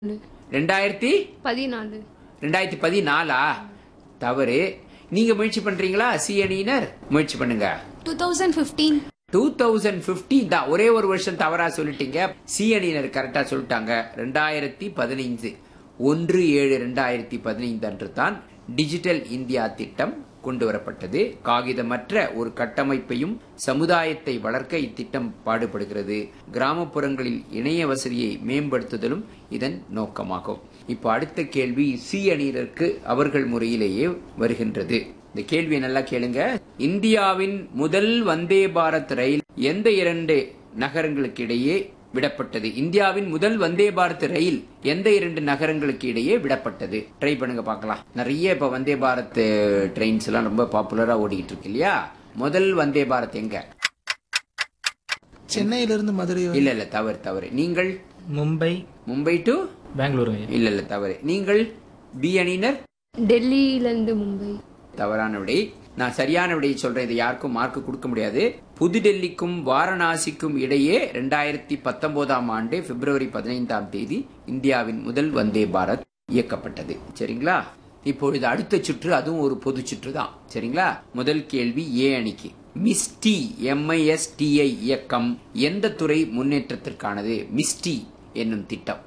ரெண்டாயிரத்தி பதினாலு ரெண்டாயிரத்தி பதினாலா தவறு நீங்க முயற்சி பண்றீங்களா சி அணியினர் முயற்சி பண்ணுங்க two thousand fifteen two thousand fifteen தான் ஒரே ஒரு வருஷம் தவறா சொல்லிட்டீங்க சி அணியினர் கரெக்டா சொல்லிட்டாங்க ரெண்டாயிரத்தி பதினைந்து ஒன்று ஏழு ரெண்டாயிரத்தி பதினைந்து அன்று தான் டிஜிட்டல் இந்தியா திட்டம் கொண்டு வரப்பட்டது காகிதமற்ற ஒரு கட்டமைப்பையும் சமுதாயத்தை வளர்க்க இத்திட்டம் பாடுபடுகிறது கிராமப்புறங்களில் இணைய வசதியை மேம்படுத்துதலும் இதன் நோக்கமாகும் இப்போ அடுத்த கேள்வி சி அணியினருக்கு அவர்கள் முறையிலேயே வருகின்றது இந்த கேள்வியை நல்லா கேளுங்க இந்தியாவின் முதல் வந்தே பாரத் ரயில் எந்த இரண்டு நகரங்களுக்கு இடையே விடப்பட்டது இந்தியாவின் முதல் வந்தே பாரத் ரயில் எந்த இரண்டு நகரங்களுக்கு இடையே விடப்பட்டது ட்ரை பண்ணுங்க பார்க்கலாம் நிறைய இப்ப வந்தே பாரத் ட்ரெயின்ஸ் எல்லாம் ரொம்ப பாப்புலரா ஓடிட்டு இருக்கு இல்லையா முதல் வந்தே பாரத் எங்க சென்னையிலிருந்து மதுரை வரை. இல்ல இல்ல தவறு தவறு நீங்கள் மும்பை மும்பை டு பெங்களூரு ஐயா. இல்ல இல்ல தவறு நீங்கள் பி அணியினர் டெல்லியிலேருந்து மும்பை தவறான விடை நான் சரியான விடையை சொல்றேன் இது யாருக்கும் மார்க் கொடுக்க முடியாது புதுடெல்லிக்கும் வாரணாசிக்கும் இடையே ரெண்டாயிரத்தி பத்தொன்பதாம் ஆண்டு பிப்ரவரி பதினைந்தாம் தேதி இந்தியாவின் முதல் வந்தே பாரத் இயக்கப்பட்டது சரிங்களா இப்பொழுது அடுத்த சுற்று அதுவும் ஒரு பொது சுற்று தான் சரிங்களா முதல் கேள்வி ஏ அணிக்கு மிஸ்டி எம்ஐஎஸ்டிஐ இயக்கம் எந்த துறை முன்னேற்றத்திற்கானது மிஸ்டி என்னும் திட்டம்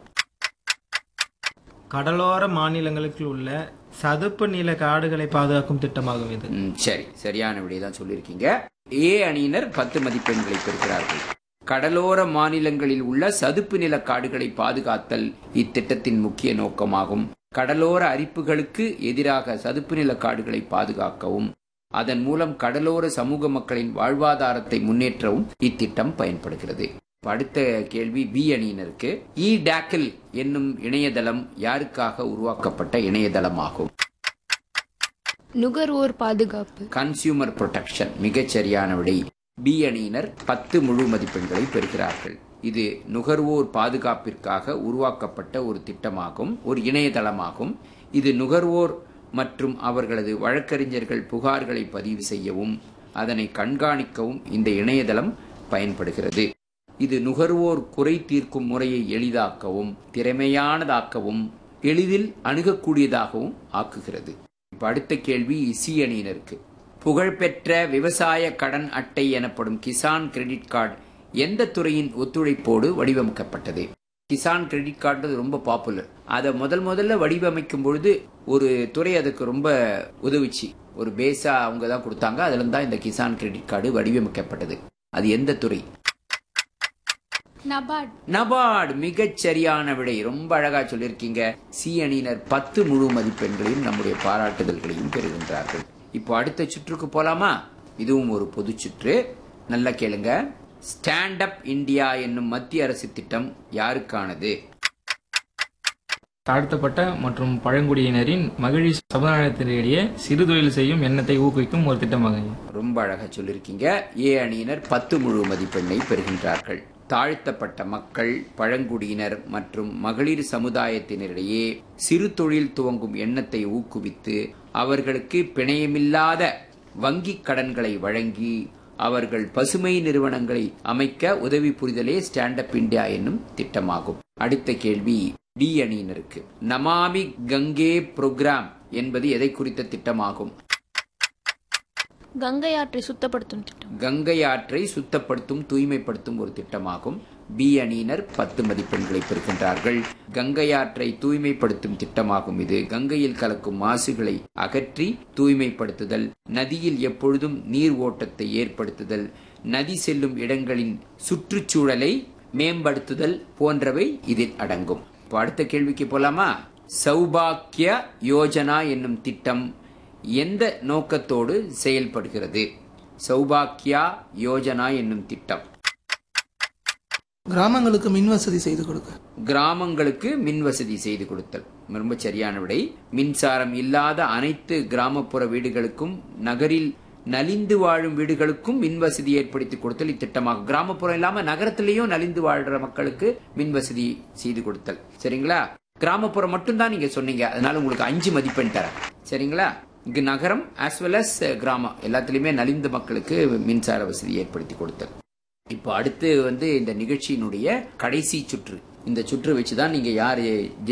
கடலோர மாநிலங்களுக்கு உள்ள சதுப்பு நில காடுகளை பாதுகாக்கும் திட்டமாகும் இது ம், சரி சரியான விடை தான் சொல்லியிருக்கீங்க ஏ அணியினர் பத்து மதிப்பெண்களை பெறுகிறார்கள் கடலோர மாநிலங்களில் உள்ள சதுப்பு நில காடுகளை பாதுகாத்தல் இத்திட்டத்தின் முக்கிய நோக்கமாகும் கடலோர அரிப்புகளுக்கு எதிராக சதுப்பு நில காடுகளை பாதுகாக்கவும் அதன் மூலம் கடலோர சமூக மக்களின் வாழ்வாதாரத்தை முன்னேற்றவும் இத்திட்டம் பயன்படுகிறது இப்ப அடுத்த கேள்வி பி அணியினருக்கு இ டேக்கில் என்னும் இணையதளம் யாருக்காக உருவாக்கப்பட்ட இணையதளமாகும் நுகர்வோர் பாதுகாப்பு கன்சியூமர் ப்ரொடெக்ஷன் மிகச் சரியான விடை பி அணியினர் பத்து முழு மதிப்பெண்களை பெறுகிறார்கள் இது நுகர்வோர் பாதுகாப்பிற்காக உருவாக்கப்பட்ட ஒரு திட்டமாகும் ஒரு இணையதளமாகும் இது நுகர்வோர் மற்றும் அவர்களது வழக்கறிஞர்கள் புகார்களை பதிவு செய்யவும் அதனை கண்காணிக்கவும் இந்த இணையதளம் பயன்படுகிறது இது நுகர்வோர் குறை தீர்க்கும் முறையை எளிதாக்கவும் திறமையானதாக்கவும் எளிதில் அணுகக்கூடியதாகவும் ஆக்குகிறது இப்ப அடுத்த கேள்வி சி அணியினருக்கு புகழ்பெற்ற விவசாய கடன் அட்டை எனப்படும் கிசான் கிரெடிட் கார்டு எந்த துறையின் ஒத்துழைப்போடு வடிவமைக்கப்பட்டது கிசான் கிரெடிட் கார்டு ரொம்ப பாப்புலர் அதை முதல் முதல்ல வடிவமைக்கும் பொழுது ஒரு துறை அதுக்கு ரொம்ப உதவிச்சு ஒரு பேஸா அவங்க தான் கொடுத்தாங்க அதுல தான் இந்த கிசான் கிரெடிட் கார்டு வடிவமைக்கப்பட்டது அது எந்த துறை நபார்ட் நபார்டு மிகச் சரியான விடை ரொம்ப அழகா சொல்லியிருக்கீங்க சி அணியினர் பத்து முழு மதிப்பெண்களையும் நம்முடைய பாராட்டுதல்களையும் பெறுகின்றார்கள் இப்போ அடுத்த சுற்றுக்கு போலாமா இதுவும் ஒரு பொது சுற்று நல்லா கேளுங்க ஸ்டாண்ட் அப் இந்தியா என்னும் மத்திய அரசு திட்டம் யாருக்கானது தாழ்த்தப்பட்ட மற்றும் பழங்குடியினரின் மகிழ்ச்சி சமுதாயத்தினிடையே சிறு தொழில் செய்யும் எண்ணத்தை ஊக்குவிக்கும் ஒரு திட்டமாகும் ஐயா. ரொம்ப அழகா சொல்லியிருக்கீங்க ஏ அணியினர் பத்து முழு மதிப்பெண்ணை பெறுகின்றார்கள் தாழ்த்தப்பட்ட மக்கள் பழங்குடியினர் மற்றும் மகளிர் சமுதாயத்தினரிடையே சிறு தொழில் துவங்கும் எண்ணத்தை ஊக்குவித்து அவர்களுக்கு பிணையமில்லாத வங்கிக் கடன்களை வழங்கி அவர்கள் பசுமை நிறுவனங்களை அமைக்க உதவி புரிதலே ஸ்டாண்ட் அப் இந்தியா என்னும் திட்டமாகும் அடுத்த கேள்வி டி அணியினருக்கு நமாமி கங்கே புரோகிராம் என்பது எதை குறித்த திட்டமாகும் கங்கை ஆற்றை சுத்தப்படுத்தும் திட்டம் கங்கை ஆற்றை சுத்தப்படுத்தும் தூய்மைப்படுத்தும் ஒரு திட்டமாகும் பி அணியினர் பத்து மதிப்பெண்களை பெறுகின்றார்கள் கங்கை ஆற்றை தூய்மைப்படுத்தும் திட்டமாகும் இது கங்கையில் கலக்கும் மாசுகளை அகற்றி தூய்மைப்படுத்துதல் நதியில் எப்பொழுதும் நீர் ஓட்டத்தை ஏற்படுத்துதல் நதி செல்லும் இடங்களின் சுற்றுச்சூழலை மேம்படுத்துதல் போன்றவை இதில் அடங்கும் இப்போ அடுத்த கேள்விக்கு போலாமா சௌபாக்கிய யோஜனா என்னும் திட்டம் எந்த நோக்கத்தோடு செயல்படுகிறது சௌபாக்கியா யோஜனா என்னும் திட்டம் கிராமங்களுக்கு மின் வசதி செய்து கொடுக்க கிராமங்களுக்கு மின் வசதி செய்து கொடுத்தல் ரொம்ப சரியான விடை மின்சாரம் இல்லாத அனைத்து கிராமப்புற வீடுகளுக்கும் நகரில் நலிந்து வாழும் வீடுகளுக்கும் மின் வசதி ஏற்படுத்தி கொடுத்தல் இத்திட்டமாகும் கிராமப்புறம் இல்லாம நகரத்திலேயும் நலிந்து வாழ்ற மக்களுக்கு மின் வசதி செய்து கொடுத்தல் சரிங்களா கிராமப்புறம் மட்டும்தான் நீங்க சொன்னீங்க அதனால உங்களுக்கு அஞ்சு மதிப்பெண் தரேன் சரிங்களா இங்கு நகரம் as well as கிராமம் எல்லாத்துலயுமே நலிந்த மக்களுக்கு மின்சார வசதி ஏற்படுத்தி கொடுத்தல் இப்போ அடுத்து வந்து இந்த நிகழ்ச்சியினுடைய கடைசி சுற்று இந்த சுற்று வச்சுதான் நீங்க யாரு